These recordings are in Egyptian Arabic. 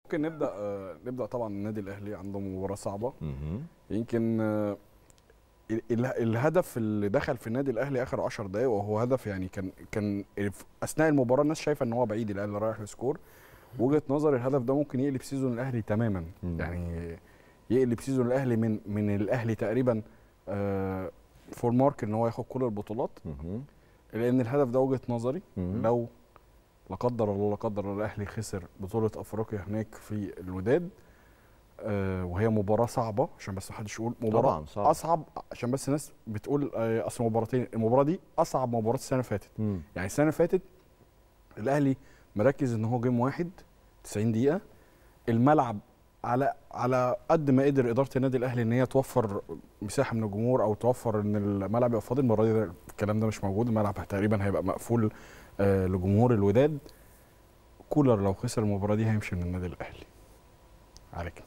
ممكن نبدا آه، نبدا طبعا النادي الاهلي عنده مباراه صعبه مهم. يمكن آه، ال- ال- الهدف اللي دخل في النادي الاهلي اخر 10 دقائق وهو هدف يعني كان كان في اثناء المباراه الناس شايفه ان هو بعيد الاهلي رايح لسكور وجهه نظر الهدف ده ممكن يقلب سيزون الاهلي تماما مم. يعني يقلب سيزون الاهلي من من الاهلي تقريبا آه، فور مارك ان هو ياخد كل البطولات مهم. لان الهدف ده وجهه نظري مم. لو لا قدر الله لا قدر الله الاهلي خسر بطوله افريقيا هناك في الوداد آه وهي مباراه صعبه عشان بس محدش يقول مباراه طبعاً صعب. اصعب عشان بس الناس بتقول آه اصل مباراتين المباراه دي اصعب مباراه السنه اللي فاتت مم. يعني السنه اللي فاتت الاهلي مركز ان هو جيم واحد 90 دقيقه الملعب على على قد ما قدر اداره النادي الاهلي ان هي توفر مساحه من الجمهور او توفر ان الملعب يبقى فاضي المره دي الكلام ده مش موجود الملعب تقريبا هيبقى مقفول آه لجمهور الوداد كولر لو خسر المباراه دي هيمشي من النادي الاهلي عليك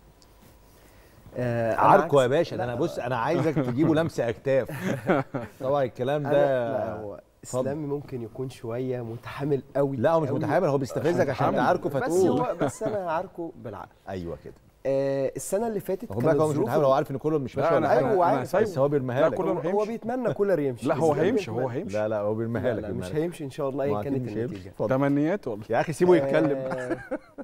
آه، أنا عاركو يا عكس- باشا ده لا، انا بص انا عايزك تجيبه لمسه اكتاف طبعا الكلام أنا لا ده هو اتفضل. اسلامي ممكن يكون شويه متحامل قوي لا هو مش قوي. متحامل هو بيستفزك عشان متحامل. تعاركه بس فتقول هو بس انا عاركه بالعقل ايوه كده آه السنه اللي فاتت خد بالك هو مش ظروف متحامل هو عارف ان كله مش لا، ماشي ولا أنا- حاجه أيوة، أنا عارف. سايبه. بس هو بيرميها لا، لك كولر هو, هيمشي. هو بيتمنى كولر يمشي لا هو إسلامي هيمشي هو بيتمنى. هيمشي لا لا هو بيرميها لا لك لا مش بيرميها لك. هيمشي ان شاء الله ما ايا أكيد كانت مش هيمشي. النتيجه اتفضل. تمنيات والله يا اخي سيبه يتكلم آه،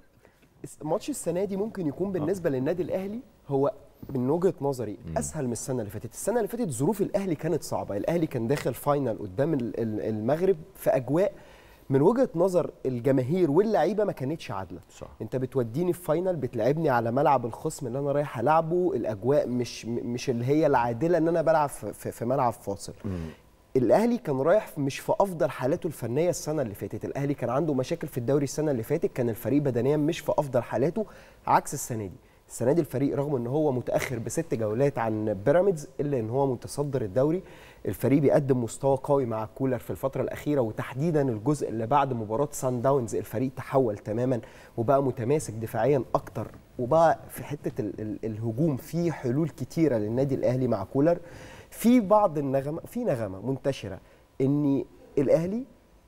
ماتش السنه دي ممكن يكون بالنسبه للنادي الاهلي هو من وجهه نظري اسهل من السنه اللي فاتت السنه اللي فاتت ظروف الاهلي كانت صعبه الاهلي كان داخل فاينل قدام ال- ال- المغرب في اجواء من وجهه نظر الجماهير واللعيبه ما كانتش عادله صح انت بتوديني في فاينل بتلعبني على ملعب الخصم اللي انا رايح العبه الاجواء مش م- مش اللي هي العادله ان انا بلعب في, في, في ملعب فاصل الاهلي كان رايح في- مش في افضل حالاته الفنيه السنه اللي فاتت الاهلي كان عنده مشاكل في الدوري السنه اللي فاتت كان الفريق بدنيا مش في افضل حالاته عكس السنه دي السنه دي الفريق رغم ان هو متاخر بست جولات عن بيراميدز الا ان هو متصدر الدوري الفريق بيقدم مستوى قوي مع كولر في الفتره الاخيره وتحديدا الجزء اللي بعد مباراه سان داونز الفريق تحول تماما وبقى متماسك دفاعيا اكتر وبقى في حته ال ال الهجوم في حلول كتيره للنادي الاهلي مع كولر في بعض النغمه في نغمه منتشره ان الاهلي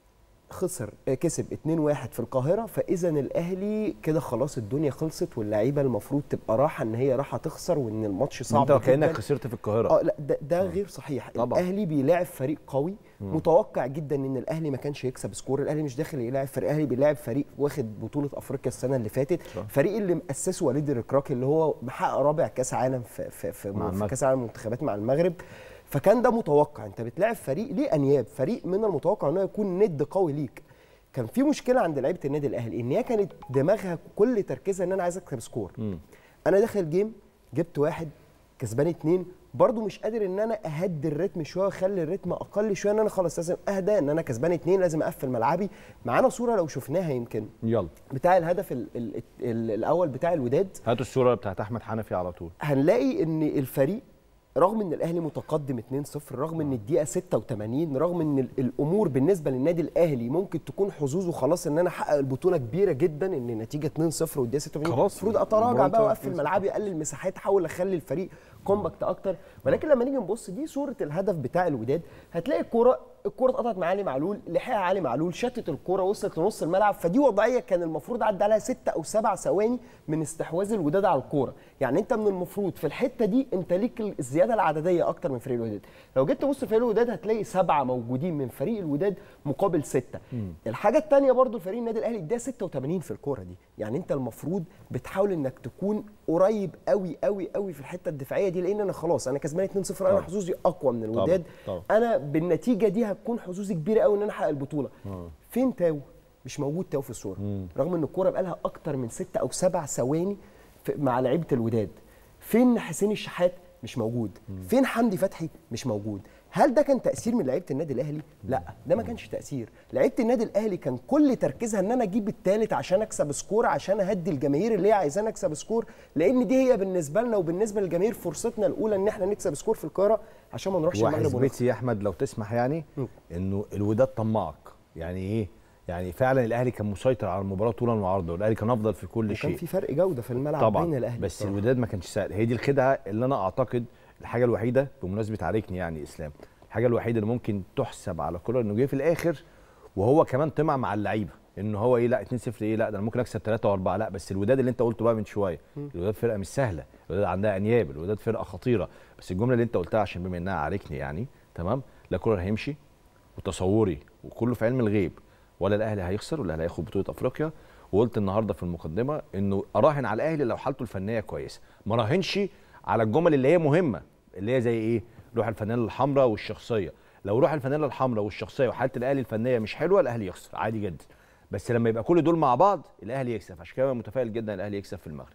خسر آه، كسب 2-1 في القاهره فاذا الاهلي كده خلاص الدنيا خلصت واللعيبه المفروض تبقى راحه ان هي راحه تخسر وان الماتش صعب انت كانك جداً. خسرت في القاهره اه لا ده, ده غير صحيح طبعاً. الاهلي بيلاعب فريق قوي متوقع جدا ان الاهلي ما كانش يكسب سكور الاهلي مش داخل يلاعب فريق الاهلي بيلاعب فريق واخد بطوله افريقيا السنه اللي فاتت صح. فريق اللي مؤسسه وليد الركراكي اللي هو محقق رابع كاس عالم في في في, مع في المغرب. كاس عالم المنتخبات مع المغرب فكان ده متوقع انت بتلاعب فريق ليه انياب فريق من المتوقع انه يكون ند قوي ليك كان في مشكله عند لعيبه النادي الاهلي ان هي كانت دماغها كل تركيزها ان انا عايز اكسب سكور مم. انا داخل جيم جبت واحد كسبان اتنين برضو مش قادر ان انا اهدي الريتم شويه واخلي الريتم اقل شويه ان انا خلاص لازم اهدى ان انا كسبان اتنين لازم اقفل ملعبي معانا صوره لو شفناها يمكن يلا بتاع الهدف ال ال ال الاول بتاع الوداد هاتوا الصوره بتاعت احمد حنفي على طول هنلاقي ان الفريق رغم ان الاهلي متقدم 2-0 رغم ان الدقيقه 86 رغم ان ال- الامور بالنسبه للنادي الاهلي ممكن تكون حظوظه خلاص ان انا احقق البطوله كبيره جدا ان النتيجه 2-0 والدقيقه 86 خلاص، المفروض اتراجع المباراة بقى واقفل انتهت 2-0. ملعبي اقلل مساحات احاول اخلي الفريق كومباكت اكتر ولكن لما نيجي نبص دي صوره الهدف بتاع الوداد هتلاقي الكوره الكوره اتقطعت مع علي معلول لحقها علي معلول شتت الكوره وصلت لنص الملعب فدي وضعيه كان المفروض عدى عليها ستة او سبع ثواني من استحواذ الوداد على الكوره يعني انت من المفروض في الحته دي انت ليك الزياده العدديه اكتر من فريق الوداد لو جيت تبص فريق الوداد هتلاقي سبعه موجودين من فريق الوداد مقابل سته الحاجه الثانيه برضو فريق النادي الاهلي ده 86 في الكوره دي يعني انت المفروض بتحاول انك تكون قريب قوي قوي قوي في الحته الدفاعيه دي لان انا خلاص انا كسبان 2-0 انا طبعا. حظوظي اقوى من الوداد طبعا. انا بالنتيجه دي هتكون حظوظي كبيره قوي ان انا احقق البطوله فين تاو مش موجود تاو في الصوره رغم ان الكوره بقالها اكتر من ستة او سبع ثواني في- مع لعيبه الوداد فين حسين الشحات مش موجود فين حمدي فتحي مش موجود هل ده كان تاثير من لعيبه النادي الاهلي لا ده ما كانش تاثير لعيبه النادي الاهلي كان كل تركيزها ان انا اجيب الثالث عشان اكسب سكور عشان اهدي الجماهير اللي هي عايزانا اكسب سكور لان دي هي بالنسبه لنا وبالنسبه للجماهير فرصتنا الاولى ان احنا نكسب سكور في القاهره عشان ما نروحش المغرب ونخسر وحسبتي يا احمد لو تسمح يعني مم. انه الوداد طمعك يعني ايه يعني فعلا الاهلي كان مسيطر على المباراه طولا وعرضا والاهلي كان افضل في كل وكان شيء في فرق جوده في الملعب طبعا بين الاهلي بس بصراحة. الوداد ما كانش سهل هي دي الخدعه اللي انا اعتقد الحاجه الوحيده بمناسبه عليكني يعني اسلام الحاجه الوحيده اللي ممكن تحسب على كولر انه جه في الاخر وهو كمان طمع مع اللعيبه ان هو ايه لا 2 0 ايه لا ده انا ممكن اكسب 3 و4 لا بس الوداد اللي انت قلته بقى من شويه الوداد فرقه مش سهله الوداد عندها انياب الوداد فرقه خطيره بس الجمله اللي انت قلتها عشان بما انها عاركني يعني تمام لا كولر هيمشي وتصوري وكله في علم الغيب ولا الاهلي هيخسر ولا الاهلي هياخد بطوله افريقيا وقلت النهارده في المقدمه انه اراهن على الاهلي لو حالته الفنيه كويسه ما راهنش على الجمل اللي هي مهمه اللي هي زي ايه روح الفانيلا الحمراء والشخصيه لو روح الفانيلا الحمراء والشخصيه وحاله الاهلي الفنيه مش حلوه الاهلي يخسر عادي جدا بس لما يبقى كل دول مع بعض الاهلي يكسب عشان كده أنا متفائل جدا الاهلي يكسب في المغرب